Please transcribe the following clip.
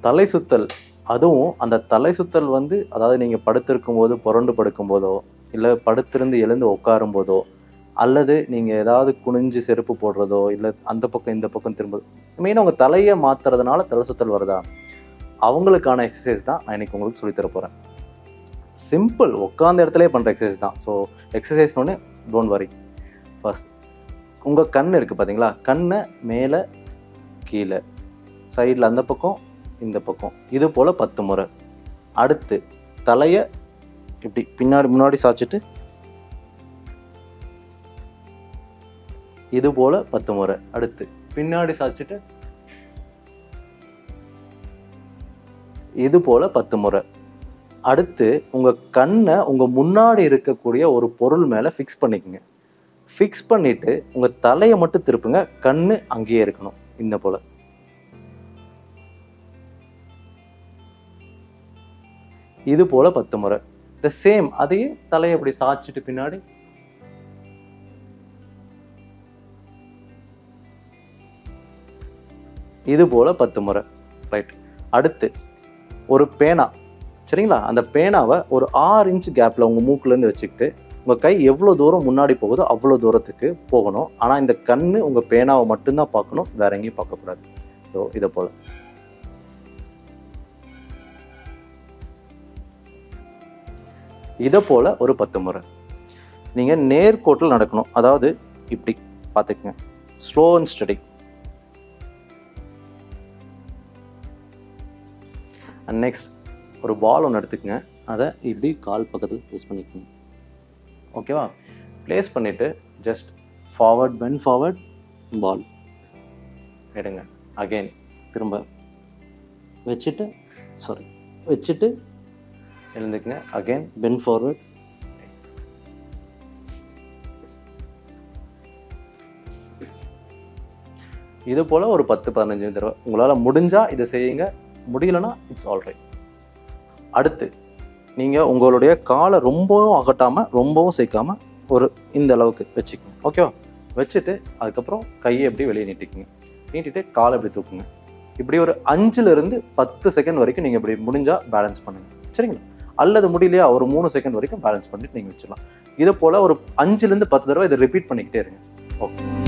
தலை சுத்தல் அதுவும் அந்த தலை சுத்தல் வந்து அதாவது நீங்கள் படுத்திருக்கும் போது புரண்டு படுக்கும் போதோ இல்லை படுத்திருந்து எழுந்து உட்காரும் போதோ அல்லது நீங்கள் ஏதாவது குனிஞ்சு செருப்பு போடுறதோ இல்லை அந்த பக்கம் இந்த பக்கம் திரும்ப மெயினாக உங்கள் தலையை மாத்துறதுனால தலை சுத்தல் வருதா அவங்களுக்கான எக்ஸசைஸ் தான் நான் இன்னைக்கு உங்களுக்கு சொல்லித் தர போகிறேன் சிம்பிள் உட்காந்த இடத்துலயே பண்ணுற எக்ஸசைஸ் தான் ஸோ எக்ஸசைஸ்னு டோன்ட் வரி ஃபர்ஸ்ட் உங்கள் கண் இருக்குது பார்த்தீங்களா கண்ணை மேலே கீழே சைடில் அந்த பக்கம் இந்த பக்கம் இது போல் பத்து முறை அடுத்து தலையை இப்படி பின்னாடி முன்னாடி சாய்ச்சிட்டு இது போல் பத்து முறை அடுத்து பின்னாடி சாய்ச்சிட்டு இது போல் பத்து முறை அடுத்து உங்கள் கண்ணை உங்கள் முன்னாடி இருக்கக்கூடிய ஒரு பொருள் மேலே ஃபிக்ஸ் பண்ணிக்கோங்க ஃபிக்ஸ் பண்ணிவிட்டு உங்கள் தலையை மட்டும் திருப்புங்க கண்ணு அங்கேயே இருக்கணும் இந்த போல் இது போல பத்து முறை த சேம் அதையே தலையை அப்படி சாய்ச்சிட்டு பின்னாடி இது போல பத்து முறை ரைட் அடுத்து ஒரு பேனா சரிங்களா அந்த பேனாவை ஒரு ஆறு இன்ச் கேப்பில் உங்கள் மூக்குலேருந்து வச்சுக்கிட்டு உங்கள் கை எவ்வளோ தூரம் முன்னாடி போகுதோ அவ்வளோ தூரத்துக்கு போகணும் ஆனால் இந்த கண்ணு உங்கள் பேனாவை மட்டும்தான் பார்க்கணும் வேற எங்கேயும் பார்க்கக்கூடாது ஸோ இதை போல் இதை போல் ஒரு பத்து முறை நீங்கள் நேர்கோட்டில் நடக்கணும் அதாவது இப்படி பார்த்துக்குங்க slow and steady and next ஒரு பால் ஒன்று எடுத்துக்கங்க அதை இப்படி கால் பக்கத்தில் ப்ளேஸ் பண்ணிக்கோங்க ஓகேவா ப்ளேஸ் பண்ணிவிட்டு just forward bend forward ball எடுங்க அகெயின் திரும்ப வச்சுட்டு சாரி வச்சுட்டு எழுந்துக்குங்க அகெயின் பென் ஃபார்வர்ட் இது போல் ஒரு பத்து பதினஞ்சு தடவை உங்களால் முடிஞ்சால் இதை செய்யுங்க முடியலன்னா இட்ஸ் ஆல்ரைட் அடுத்து நீங்கள் உங்களுடைய காலை ரொம்பவும் அகட்டாமல் ரொம்பவும் சேர்க்காம ஒரு இந்த அளவுக்கு வச்சுக்கோங்க ஓகேவா வச்சுட்டு அதுக்கப்புறம் கையை எப்படி வெளியே நீட்டிக்குங்க நீட்டிட்டு காலை இப்படி தூக்குங்க இப்படி ஒரு அஞ்சுல இருந்து பத்து செகண்ட் வரைக்கும் நீங்கள் இப்படி முடிஞ்சால் பேலன்ஸ் பண்ணுங்க சரிங்களா அல்லது முடியலையா ஒரு மூணு செகண்ட் வரைக்கும் பேலன்ஸ் பண்ணிட்டு நீங்கள் வச்சிடலாம் இது போல் ஒரு அஞ்சுலேருந்து பத்து தடவை இதை ரிப்பீட் பண்ணிக்கிட்டே இருங்க ஓகே